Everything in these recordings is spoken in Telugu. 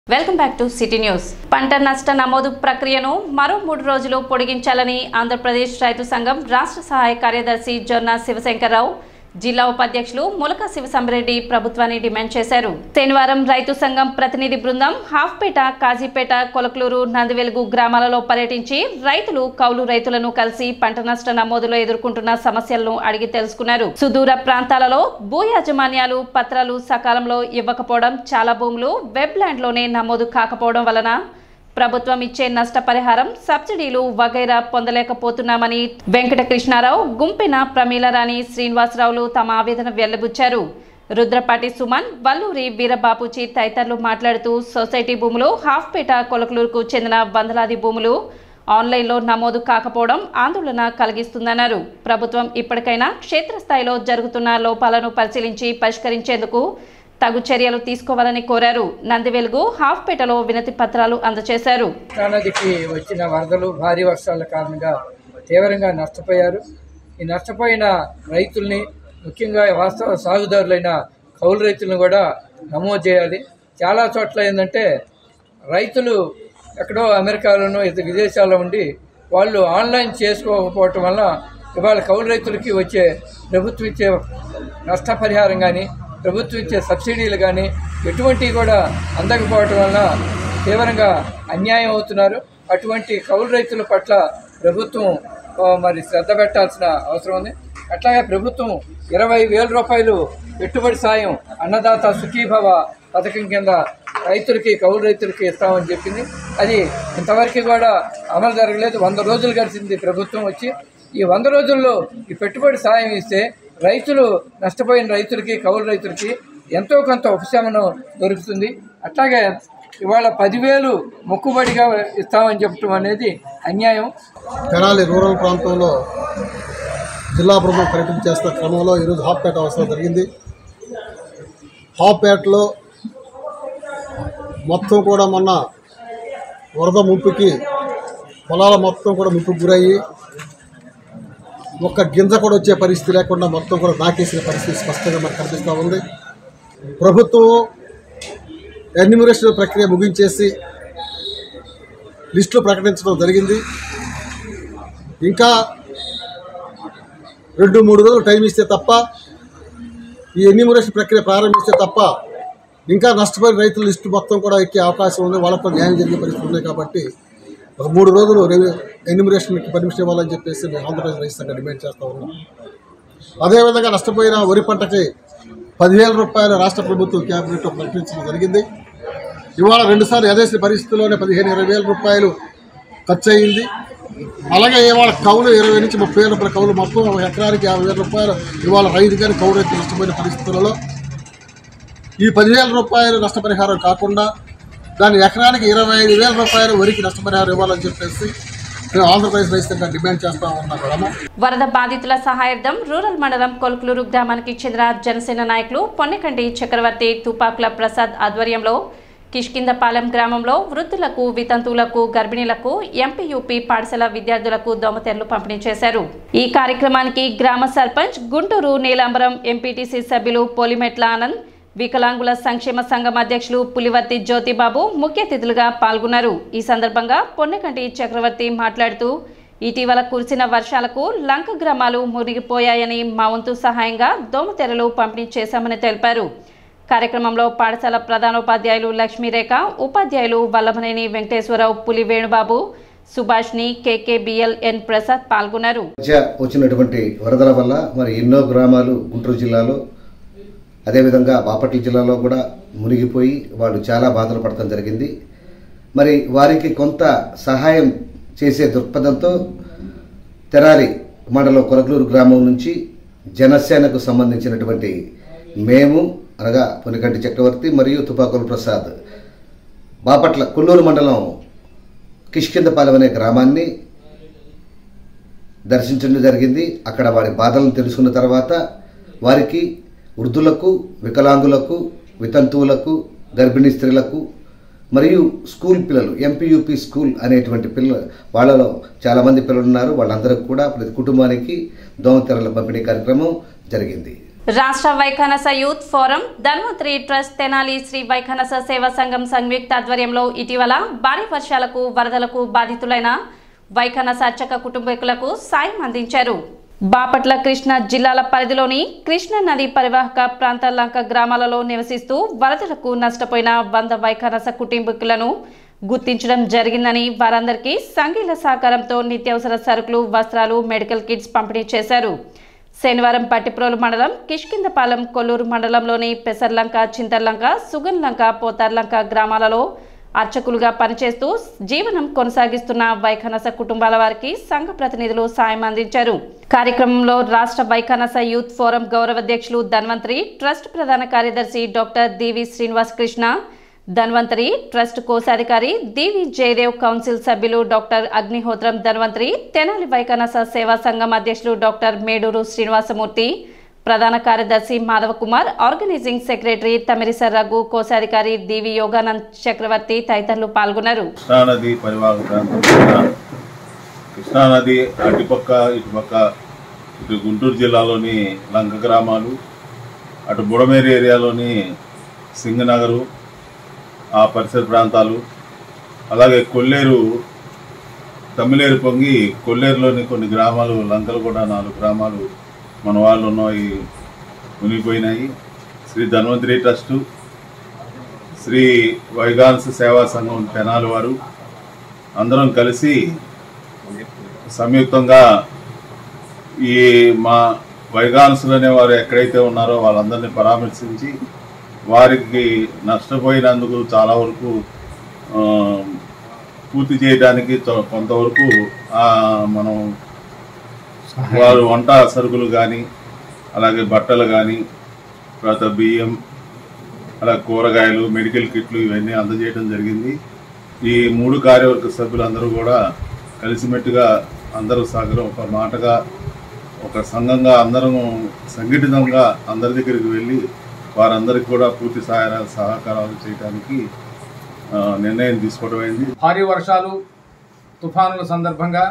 welcome back to city news పంట నష్ట నమోదు ప్రక్రియను మరో మూడు రోజులు పొడిగించాలని ఆంధ్రప్రదేశ్ రైతు సంఘం రాష్ట్ర సహాయ కార్యదర్శి జొన్న శివశంకర్రావు జిల్లా ఉపాధ్యక్షులు ములక శివసంబరెడ్డి ప్రభుత్వాన్ని డిమాండ్ చేశారు శనివారం రైతు సంఘం ప్రతినిధి బృందం హాఫ్పేట కాజీపేట కొలకలూరు నందివెలుగు గ్రామాలలో పర్యటించి రైతులు కౌలు రైతులను కలిసి పంట నష్ట నమోదులో ఎదుర్కొంటున్న సమస్యలను అడిగి తెలుసుకున్నారు సుదూర ప్రాంతాలలో భూ యాజమాన్యాలు పత్రాలు సకాలంలో ఇవ్వకపోవడం చాలా భూములు వెబ్ ల్యాండ్లోనే నమోదు కాకపోవడం వలన ప్రభుత్వం ఇచ్చే నష్టపరిహారం సబ్సిడీలు వగైరా పొందలేకపోతున్నామని వెంకటకృష్ణారావు గుంపెన ప్రమీలరాణి శ్రీనివాసరావులు తమ ఆవేదన వెల్లబుచ్చారు రుద్రపాటి సుమన్ వల్లూరి వీరబాపుచి తదితరులు మాట్లాడుతూ సొసైటీ భూములు హాఫ్పేట కొలకలూరుకు చెందిన వందలాది భూములు ఆన్లైన్లో నమోదు కాకపోవడం ఆందోళన కలిగిస్తుందన్నారు ప్రభుత్వం ఇప్పటికైనా క్షేత్రస్థాయిలో జరుగుతున్న లోపాలను పరిశీలించి పరిష్కరించేందుకు తగు చర్యలు తీసుకోవాలని కోరారు నందివెలుగు హాఫ్పేటలో వినతి పత్రాలు అందజేశారు కృష్ణానదికి వచ్చిన వరదలు భారీ వర్షాల కారణంగా తీవ్రంగా నష్టపోయారు ఈ నష్టపోయిన రైతుల్ని ముఖ్యంగా వాస్తవ సాగుదారులైన కౌలు రైతులను కూడా నమోదు చేయాలి చాలా చోట్ల ఏంటంటే రైతులు ఎక్కడో అమెరికాలోనూ ఇతర విదేశాల్లో ఉండి వాళ్ళు ఆన్లైన్ చేసుకోకపోవటం వల్ల ఇవాళ కౌలు రైతులకి వచ్చే ప్రభుత్వం ఇచ్చే నష్టపరిహారం కానీ ప్రభుత్వం ఇచ్చే సబ్సిడీలు కానీ ఎటువంటివి కూడా అందకపోవటం వలన తీవ్రంగా అన్యాయం అవుతున్నారు అటువంటి కౌలు రైతుల పట్ల ప్రభుత్వం ఆ, మరి శ్రద్ధ పెట్టాల్సిన అవసరం ఉంది అట్లాగే ప్రభుత్వం ఇరవై వేల రూపాయలు పెట్టుబడి సాయం అన్నదాత సుఖీభవ పథకం కింద రైతులకి కౌలు రైతులకి ఇస్తామని చెప్పింది అది ఇంతవరకు కూడా అమలు జరగలేదు వంద రోజులు గడిచింది ప్రభుత్వం వచ్చి ఈ వంద రోజుల్లో ఈ పెట్టుబడి సాయం ఇస్తే రైతులు నష్టపోయిన రైతులకి కౌలు రైతులకి ఎంతో కొంత ఉపశమనం దొరుకుతుంది అట్లాగే ఇవాళ పదివేలు మొక్కుబడిగా ఇస్తామని చెప్పడం అనేది అన్యాయం తెనాలి రూరల్ ప్రాంతంలో జిల్లా బృందం పర్యటన చేస్తున్న క్రమంలో ఈరోజు హాప్పేట అవసరం జరిగింది హాప్పేటలో మొత్తం కూడా మొన్న వరద ముంపుకి పొలాల మొత్తం కూడా ముంపుకు గురయ్యి ఒక్క గింజ కూడా వచ్చే పరిస్థితి లేకుండా మొత్తం కూడా నాకేసిన పరిస్థితి స్పష్టంగా మనకు కనిపిస్తూ ఉంది ప్రభుత్వం ఎన్యూమరేషన్ ప్రక్రియ ముగించేసి లిస్టులు ప్రకటించడం జరిగింది ఇంకా రెండు మూడు రోజులు టైం ఇస్తే తప్ప ఈ ఎన్యూమరేషన్ ప్రక్రియ ప్రారంభిస్తే తప్ప ఇంకా నష్టపోయిన రైతుల లిస్టు మొత్తం కూడా ఎక్కే అవకాశం ఉంది వాళ్ళకు కూడా న్యాయం జరిగే పరిస్థితి ఉన్నాయి కాబట్టి ఒక మూడు రోజులు రెవె- ఎన్యూమరేషన్కి పర్మిషన్ ఇవ్వాలని చెప్పేసి మేము ఆంధ్రప్రదేశ్ రైతు సంఘం డిమాండ్ చేస్తూ ఉన్నాం అదేవిధంగా నష్టపోయిన వరి పంటకి పదివేల రూపాయలు రాష్ట్ర ప్రభుత్వం క్యాబినెట్ ప్రకటించడం జరిగింది ఇవాళ రెండుసార్లు యథేసిన పరిస్థితుల్లోనే పదిహేను ఇరవై వేల రూపాయలు ఖర్చు అయ్యింది అలాగే ఇవాళ కౌలు ఇరవై నుంచి ముప్పై వేల రూపాయల కౌలు మొత్తం ఒక ఎకరానికి యాభై వేల రూపాయలు ఇవాళ రైతు కానీ కౌలు రైతు నష్టపోయిన పరిస్థితులలో ఈ పదివేల రూపాయలు నష్టపరిహారం కాకుండా దాని ఎకరానికి ఇరవై ఐదు వేల రూపాయలు వరికి నష్టపరిహారం ఇవ్వాలని చెప్పేసి మేము ఆంధ్రప్రదేశ్ రైతు సంఘం డిమాండ్ చేస్తా ఉన్నాం కూడా వరద బాధితుల సహాయార్థం రూరల్ మండలం కొల్కలూరు గ్రామానికి చెందిన జనసేన నాయకులు పొన్నకంటి చక్రవర్తి తుపాకుల ప్రసాద్ ఆధ్వర్యంలో కిష్కిందపాలెం గ్రామంలో వృద్ధులకు వితంతువులకు గర్భిణీలకు ఎంపీయూపీ పాఠశాల విద్యార్థులకు దోమతెరలు పంపిణీ చేశారు ఈ కార్యక్రమానికి గ్రామ సర్పంచ్ గుంటూరు నీలాంబరం ఎంపీటీసీ సభ్యులు పోలిమెట్ల ఆనంద్ వికలాంగుల సంక్షేమ సంఘం అధ్యక్షులు పులివర్తి జ్యోతిబాబు ముఖ్య అతిథులుగా పాల్గొన్నారు ఈ సందర్భంగా పొన్నకంటి చక్రవర్తి మాట్లాడుతూ ఇటీవల కురిసిన వర్షాలకు లంక గ్రామాలు మునిగిపోయాయని మా వంతు సహాయంగా దోమతెరలు పంపిణీ చేశామని తెలిపారు కార్యక్రమంలో పాఠశాల ప్రధానోపాధ్యాయులు లక్ష్మీరేఖ ఉపాధ్యాయులు వల్లభనేని వెంకటేశ్వరరావు పులి వేణుబాబు సుభాష్ని కేకేబిఎల్ ఎన్ ప్రసాద్ పాల్గొన్నారు మధ్య వచ్చినటువంటి వరదల వల్ల మరి ఎన్నో గ్రామాలు గుంటూరు జిల్లాలో అదేవిధంగా బాపట్ల జిల్లాలో కూడా మునిగిపోయి వాళ్ళు చాలా బాధలు పడటం జరిగింది మరి వారికి కొంత సహాయం చేసే దృక్పథంతో తెరాలి మండలం కొరకలూరు గ్రామం నుంచి జనసేనకు సంబంధించినటువంటి మేము అనగా పొనికంటి చక్రవర్తి మరియు తుపాకుల ప్రసాద్ బాపట్ల కొల్లూరు మండలం కిష్కిందపాలెం అనే గ్రామాన్ని దర్శించడం జరిగింది అక్కడ వారి బాధలను తెలుసుకున్న తర్వాత వారికి వృద్ధులకు వికలాంగులకు వితంతువులకు గర్భిణీ స్త్రీలకు మరియు స్కూల్ పిల్లలు ఎంపీయూపీ స్కూల్ అనేటువంటి పిల్ల వాళ్ళలో చాలామంది పిల్లలు ఉన్నారు వాళ్ళందరికీ కూడా ప్రతి కుటుంబానికి దోమతెరల పంపిణీ కార్యక్రమం జరిగింది రాష్ట్ర Vaikhanasa youth forum Dhanvantari trust Tenali Shri Vaikhanasa సేవా సంఘం సంయుక్త ఆధ్వర్యంలో ఇటీవల భారీ వర్షాలకు వరదలకు బాధితులైన వైఖానస అర్చక కుటుంబీకులకు సాయం అందించారు బాపట్ల కృష్ణా జిల్లాల పరిధిలోని కృష్ణా నది పరివాహక ప్రాంత లంక గ్రామాలలో నివసిస్తూ వరదలకు నష్టపోయిన వంద వైఖానస కుటుంబీకులను గుర్తించడం జరిగిందని వారందరికీ సంఘీల సహకారంతో నిత్యావసర సరుకులు వస్త్రాలు మెడికల్ కిట్స్ పంపిణీ చేశారు శనివారం పట్టిప్రోలు మండలం కిష్కిందపాలెం కొల్లూరు మండలంలోని పెసర్లంక చింతర్లంక సుగన్లంక పోతార్లంక గ్రామాలలో అర్చకులుగా పనిచేస్తూ జీవనం కొనసాగిస్తున్న వైఖనస కుటుంబాల వారికి సంఘ ప్రతినిధులు సాయం అందించారు కార్యక్రమంలో రాష్ట్ర వైఖనస యూత్ ఫోరం గౌరవ అధ్యక్షులు ధన్వంతరి ట్రస్ట్ ప్రధాన కార్యదర్శి doctor D V Srinivas Krishna Dhanvantari trust కోశాధికారి డివి జయదేవ్ కౌన్సిల్ సభ్యులు డాక్టర్ అగ్నిహోత్రం ధన్వంతరి తెనాలి వైకనస సేవా సంఘం అధ్యక్షులు డాక్టర్ మేడూరు శ్రీనివాసమూర్తి ప్రధాన కార్యదర్శి మాధవ కుమార్ ఆర్గనైజింగ్ సెక్రటరీ తమిరిసర్ రఘు కోశాధికారి డివి యోగానంద్ చక్రవర్తి తదితరులు పాల్గొన్నారు కృష్ణానది పరివాహక ప్రాంతం పైన కృష్ణానది అటుపక్క ఇటుపక్క ఇటు గుంటూరు జిల్లాలోని లంక గ్రామాలు అటు బుడమేరు ఏరియాలోని సింగనగరు ఆ పరిసర ప్రాంతాలు అలాగే కొల్లేరు తమిళేరు పొంగి కొల్లేరులోని కొన్ని గ్రామాలు లంకలు కూడా నాలుగు గ్రామాలు మన వాళ్ళు ఉన్నాయి మునిగిపోయినాయి శ్రీ ధన్వంతరి ట్రస్టు శ్రీ వైగాన్స్ సేవా సంఘం తెనాలి వారు అందరం కలిసి సంయుక్తంగా ఈ మా వైగాన్సులు అనే వారు ఎక్కడైతే ఉన్నారో వాళ్ళందరినీ పరామర్శించి వారికి నష్టపోయినందుకు చాలా వరకు ఆ, పూర్తి చేయడానికి చ- కొంతవరకు ఆ, మనం వారు వంట సరుకులు కానీ అలాగే బట్టలు కానీ తర్వాత బియ్యం అలా కూరగాయలు మెడికల్ కిట్లు ఇవన్నీ అందజేయడం జరిగింది ఈ మూడు కార్యవర్గ సభ్యులందరూ కూడా కలిసిమెట్టుగా అందరూ సహకారం ఒక మాటగా ఒక సంఘంగా అందరం సంఘటితంగా అందరి దగ్గరికి వెళ్ళి వారందరికీ కూడా పూర్తి సహాయ సహకారాలు చేయడానికి ఆ, నిర్ణయం తీసుకోవడం అయింది భారీ వర్షాలు తుఫానుల సందర్భంగా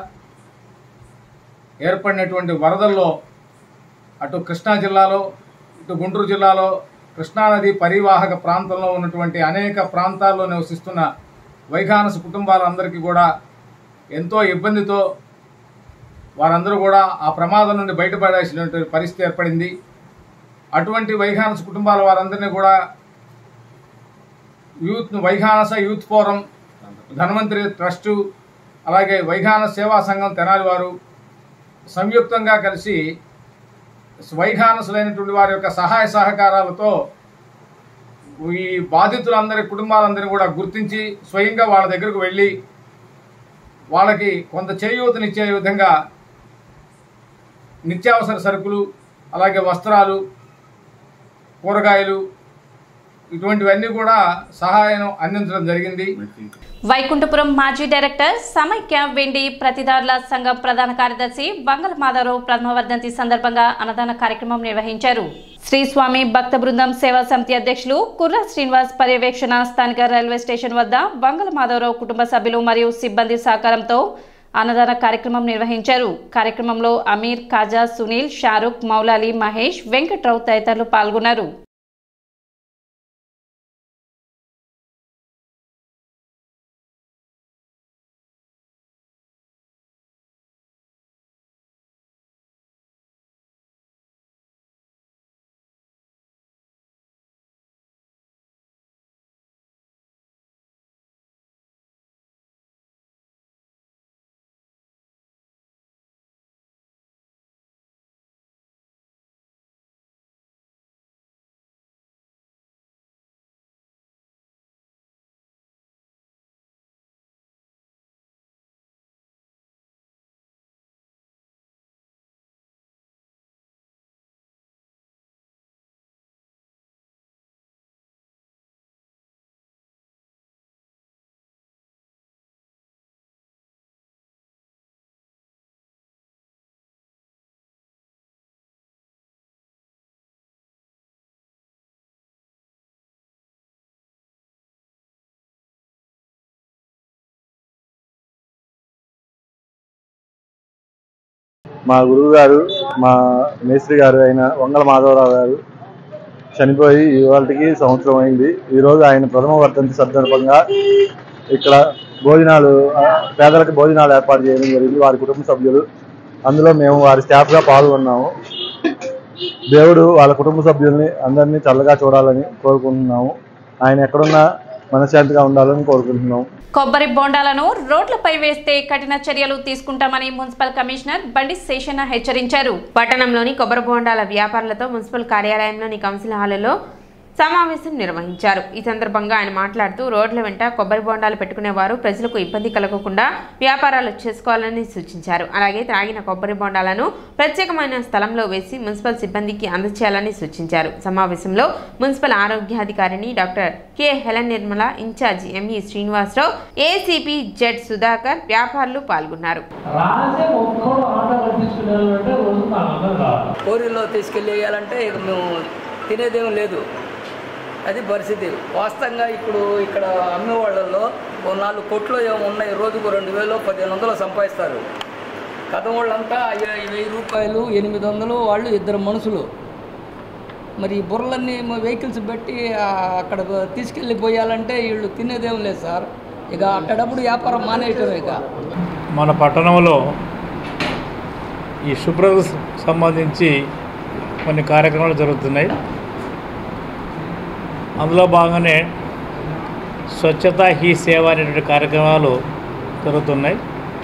ఏర్పడినటువంటి వరదల్లో అటు కృష్ణా జిల్లాలో ఇటు గుంటూరు జిల్లాలో కృష్ణానది పరివాహక ప్రాంతంలో ఉన్నటువంటి అనేక ప్రాంతాల్లో నివసిస్తున్న వైఖానస కుటుంబాలందరికీ కూడా ఎంతో ఇబ్బందితో వారందరూ కూడా ఆ ప్రమాదం నుండి బయటపడాల్సినటువంటి పరిస్థితి ఏర్పడింది అటువంటి వైఖానస కుటుంబాల వారందరినీ కూడా youth Vaikhanasa youth forum Dhanvantari trust అలాగే వైఖానస సేవా సంఘం తెనాలి వారు సంయుక్తంగా కలిసి వైఖానసులైనటువంటి వారి యొక్క సహాయ సహకారాలతో ఈ బాధితులందరి కుటుంబాలందరినీ కూడా గుర్తించి స్వయంగా వాళ్ళ దగ్గరకు వెళ్ళి వాళ్ళకి కొంత చేయూతనిచ్చే విధంగా నిత్యావసర సరుకులు అలాగే వస్త్రాలు కూరగాయలు ఇటువంటివన్నీ కూడా సహాయం అందించడం జరిగింది వైకుంఠపురం మాజీ డైరెక్టర్ సమైక్య వెండి ప్రతిదారుల సంఘం ప్రధాన కార్యదర్శి బంగళ మాధవరావు ప్రథమ వర్ధంతి సందర్భంగా అన్నదాన కార్యక్రమం నిర్వహించారు శ్రీ స్వామి భక్త బృందం సేవా సమితి అధ్యక్షులు కుర్ర శ్రీనివాస్ పర్యవేక్షణ స్థానిక రైల్వే స్టేషన్ వద్ద బంగళ మాధవరావు కుటుంబ సభ్యులు మరియు సిబ్బంది సహకారంతో అన్నదాన కార్యక్రమం నిర్వహించారు కార్యక్రమంలో అమీర్ ఖాజా సునీల్ షారుఖ్ మౌలాలి మహేష్ వెంకట్రావు తదితరులు పాల్గొన్నారు మా గురువు గారు మా మేస్త్రి గారు అయిన వంగల మాధవరావు గారు చనిపోయి ఇవాళకి సంవత్సరం అయింది ఈరోజు ఆయన ప్రథమ వర్ధంతి సందర్భంగా ఇక్కడ భోజనాలు ఆ, పేదలకు భోజనాలు ఏర్పాటు చేయడం జరిగింది వారి కుటుంబ సభ్యులు అందులో మేము వారి స్టాఫ్గా పాల్గొన్నాము దేవుడు వాళ్ళ కుటుంబ సభ్యుల్ని అందరినీ చల్లగా చూడాలని కోరుకుంటున్నాము ఆయన ఎక్కడున్నా మనశ్శాంతిగా ఉండాలని కోరుకుంటున్నాము కొబ్బరి బోండాలను రోడ్లపై వేస్తే కఠిన చర్యలు తీసుకుంటామని మున్సిపల్ కమిషనర్ బండి శేషన్న హెచ్చరించారు పట్టణంలోని కొబ్బరి బోండాల వ్యాపారులతో మున్సిపల్ కార్యాలయంలోని కౌన్సిల్ హాలులో సమావేశం నిర్వహించారు ఈ సందర్భంగా ఆయన మాట్లాడుతూ రోడ్ల వెంట కొబ్బరి బోండాలు పెట్టుకునే వారు ప్రజలకు ఇబ్బంది కలగకుండా వ్యాపారాలు చేసుకోవాలని సూచించారు అలాగే త్రాగిన కొబ్బరి బోండాలను ప్రత్యేకమైన స్థలంలో వేసి మున్సిపల్ సిబ్బందికి అందజేయాలని సూచించారు సమావేశంలో మున్సిపల్ ఆరోగ్యాధికారిని doctor K Helen Nirmala incharge M E Srinivasarao A C P Z Sudhakar వ్యాపారులు పాల్గొన్నారు కోరిలో తీసుకెళ్ళి వేయాలంటే ఇక మేము తినేదేం లేదు అది పరిస్థితి వాస్తవంగా ఇప్పుడు ఇక్కడ అమ్మే వాళ్ళల్లో ఓ నాలుగు కోట్లు ఏమో ఉన్నాయి రోజుకు రెండు వేలు పదిహేను వందలు సంపాదిస్తారు కథ వాళ్ళంతా అయ్య- వెయ్యి రూపాయలు ఎనిమిది వందలు వాళ్ళు ఇద్దరు మనుషులు మరి ఈ బుర్రలన్నీ వెహికల్స్ పెట్టి ఆ, అక్కడ తీసుకెళ్ళి పోయాలంటే వీళ్ళు తినేదేం లేదు సార్ ఇక అక్కడప్పుడు వ్యాపారం మానేయటం ఇక మన పట్టణంలో ఈ శుభ్రతకు సంబంధించి కొన్ని కార్యక్రమాలు జరుగుతున్నాయి అందులో భాగంగానే స్వచ్ఛత హీ సేవ అనేటువంటి కార్యక్రమాలు జరుగుతున్నాయి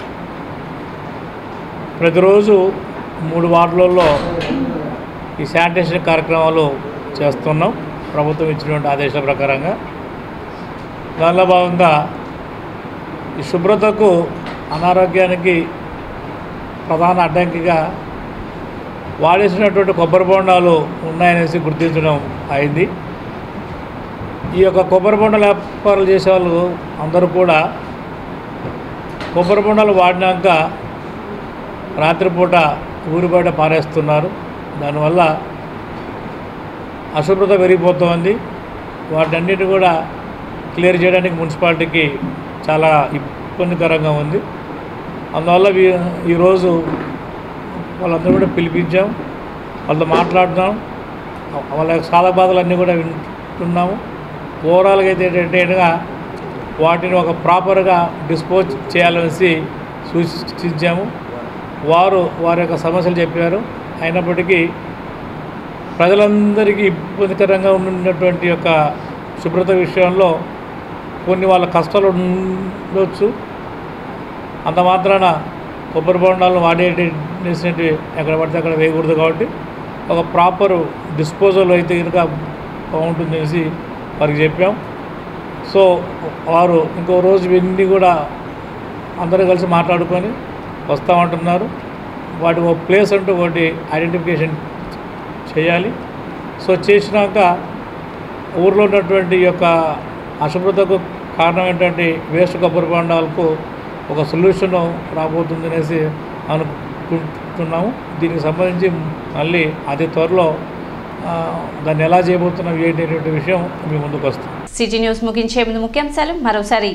ప్రతిరోజు మూడు వార్డులలో ఈ శానిటేషన్ కార్యక్రమాలు చేస్తున్నాం ప్రభుత్వం ఇచ్చినటువంటి ఆదేశాల ప్రకారంగా దానిలో భాగంగా ఈ శుభ్రతకు అనారోగ్యానికి ప్రధాన అడ్డంకిగా వాడేసినటువంటి కొబ్బరి బొండాలు ఉన్నాయనేసి గుర్తించడం అయింది ఈ యొక్క కొబ్బరి బొండాల వ్యాపారాలు చేసే వాళ్ళు అందరూ కూడా కొబ్బరి బొండాలు వాడినాక రాత్రిపూట ఊరి బయట పారేస్తున్నారు దానివల్ల అశుభ్రత పెరిగిపోతుంది వాటన్నిటి కూడా క్లియర్ చేయడానికి మున్సిపాలిటీకి చాలా ఇబ్బందికరంగా ఉంది అందువల్ల వీ- ఈరోజు వాళ్ళందరూ కూడా పిలిపించాం వాళ్ళతో మాట్లాడుతున్నాం వాళ్ళ యొక్క సాధక బాధలన్నీ కూడా వింటున్నాము ఓవరాల్గా అయితే ఏంటంటే వాటిని ఒక ప్రాపర్గా డిస్పోజ్ చేయాలనేసి సూచించాము వారు వారి యొక్క సమస్యలు చెప్పారు అయినప్పటికీ ప్రజలందరికీ ఇబ్బందికరంగా ఉన్నటువంటి యొక్క శుభ్రత విషయంలో కొన్ని వాళ్ళ కష్టాలు ఉండొచ్చు అంత మాత్రాన కొబ్బరి బొండాలను వాడేసినట్టు ఎక్కడ పడితే అక్కడ వేయకూడదు కాబట్టి ఒక ప్రాపర్ డిస్పోజల్ అయితే కనుక బాగుంటుంది అనేసి వారికి చెప్పాం సో వారు ఇంకో రోజు ఇవన్నీ కూడా అందరూ కలిసి మాట్లాడుకొని వస్తామంటున్నారు వాటి ఒక ప్లేస్ అంటూ ఒకటి ఐడెంటిఫికేషన్ చేయాలి సో చేసినాక ఊర్లో ఉన్నటువంటి ఈ యొక్క అశుభ్రతకు కారణమైనటువంటి వేస్ట్ కొబ్బరి బొండాలకు ఒక సొల్యూషన్ రాబోతుంది అనేసి అనుకుంటున్నాము దీనికి సంబంధించి మళ్ళీ అతి త్వరలో ఆ, దాన్ని ఎలా చేయబోతున్నాం ఏంటి అనేటువంటి విషయం మీ ముందుకు వస్తుంది సిటీ న్యూస్ ముగించే ముందు ముఖ్యాంశాలు మరోసారి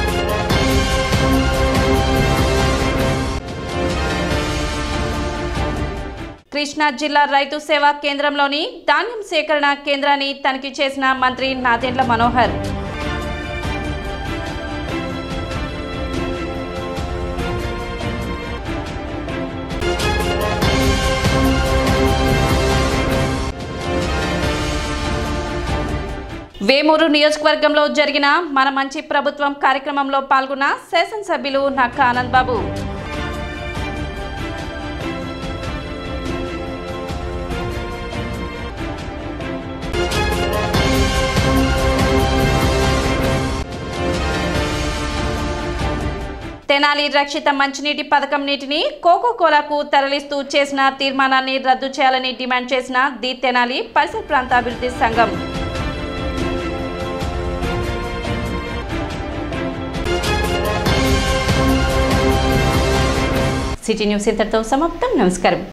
కృష్ణా జిల్లా రైతు సేవా కేంద్రంలోని ధాన్యం సేకరణ కేంద్రాన్ని తనిఖీ చేసిన మంత్రి నాదెండ్ల మనోహర్ వేమూరు నియోజకవర్గంలో జరిగిన మన మంచి ప్రభుత్వం కార్యక్రమంలో పాల్గొన్న శాసనసభ్యులు నక్క ఆనంద్ బాబు తెనాలి రక్షిత మంచినీటి పథకం నీటిని కోకో కోలాకు తరలిస్తూ చేసిన తీర్మానాన్ని రద్దు చేయాలని డిమాండ్ చేసిన ది తెనాలి పరిసర ప్రాంతాభివృద్ధి సంఘం సిటీ న్యూస్ ఇంతటితో సమాప్తం నమస్కారం